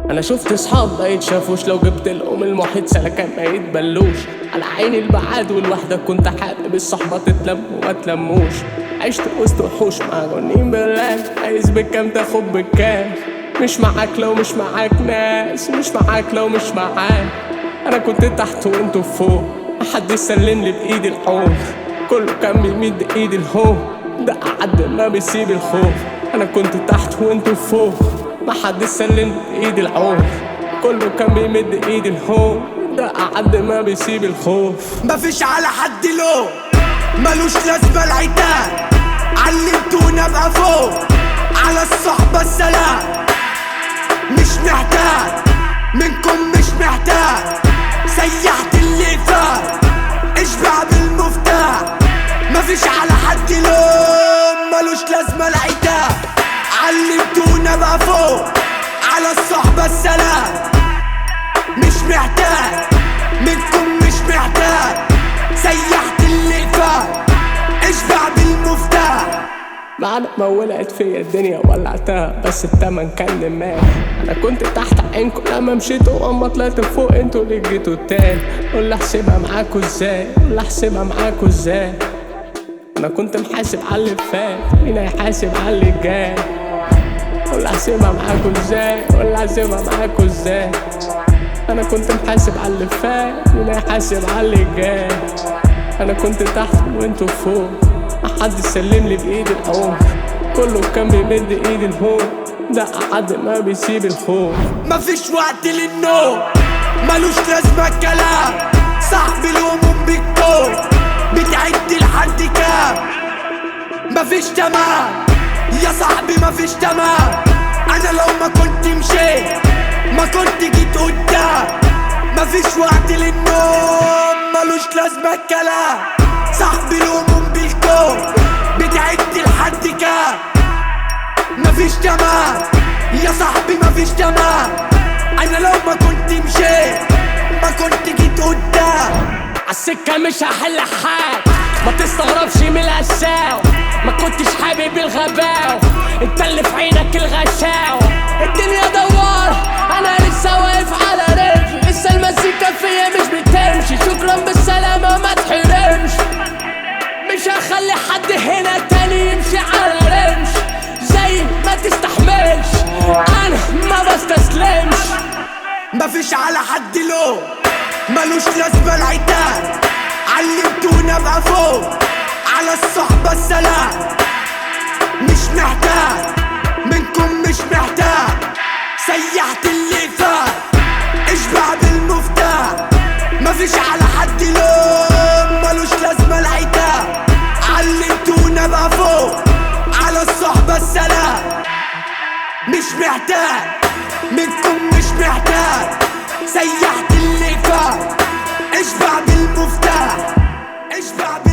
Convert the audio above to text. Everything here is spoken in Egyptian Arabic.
انا شفت صحاب ما يتشافوش لو جبت لهم المحيط سلكان ما يتبلوش على عيني البعاد والوحدة كنت حابب الصحبة تتلم وما تلموش عشت وسط وحوش مع جنين بالله عايز بكام تاخد بكام مش معاك لو مش معاك ناس مش معاك لو مش معاك انا كنت تحت وانتوا فوق محدش سلم لي بايدي الحوض كله كان بيمد ايدي لهو ده قعد ما بيسيب الخوف انا كنت تحت وانتوا فوق محدش سلم لي بايدي العون كله كان بيمد ايدي لهو ده قعد ما بيسيب الخوف مفيش على حد له ملوش لازمة العتاب علمتونا ابقى فوق على الصحبة السلام مش محتاج منكم مش محتاج سيحت اللي فات اشبع بالمفتاح مفيش على حد لوم ملوش لازمة العتاب علمتونا ابقى فوق على الصحبة السلام مش محتاج منكم مش محتاج سيحت اللي فات اشبع بالمفتاح بعد ما ولعت فيا الدنيا ولعتها بس التمن كان دماغ انا كنت تحت عينكم لما مشيتوا واما طلعت فوق انتوا اللي جيتوا تاني قول احسبها معاكوا ازاي قول احسبها معاكوا ازاي انا كنت محاسب على اللي فات مين هيحاسب على اللي جاي قول احسبها معاكوا ازاي قول احسبها معاكوا ازاي انا كنت محاسب على اللي فات مين هيحاسب على اللي جاي انا كنت تحت وانتوا فوق محدش سلم لي بايدي العون كله كان بيمد ايدي لفوق ده قعد ما بيسيب الخوف مفيش وقت للنوم ملوش لازمة الكلام صاحب الهموم بالكون بتعد لحد كام مفيش تمام يا صاحبي مفيش تمام انا لو ما كنت مشيت ما كنت جيت قدام مفيش وقت للنوم ملوش لازمة الكلام صاحبي الهموم بالكون بتعد لحد كام مفيش تمام يا صاحبي مفيش تمام انا لو ما كنت مشيت ما كنت جيت قدام عالسكة مش هحل حاجة ما تستغربش من القساوة ما كنتش حابب الغباوة انت اللي في عينك الغشاوة الدنيا دوار انا لسه واقف على رجلي لسه المزيكا فيا مش بتمشي شكرا بالسلامة ما تحرمش مش هخلي حد هنا تاني يمشي على رمش زي ما تستحملش انا ما بستسلمش مفيش على حد له ملوش لازمة العتاب علمتونا ابقى فوق على الصحبة السلام مش محتاج منكم مش محتاج سيحت اللي فات اشبع بالمفتاح مفيش على حد لوم ملوش لازمة العتاب علمتونا ابقى فوق على الصحبة السلام مش محتاج منكم مش محتاج سيحت اللي فات اشبع بالمفتاح اشبع بالمفتاح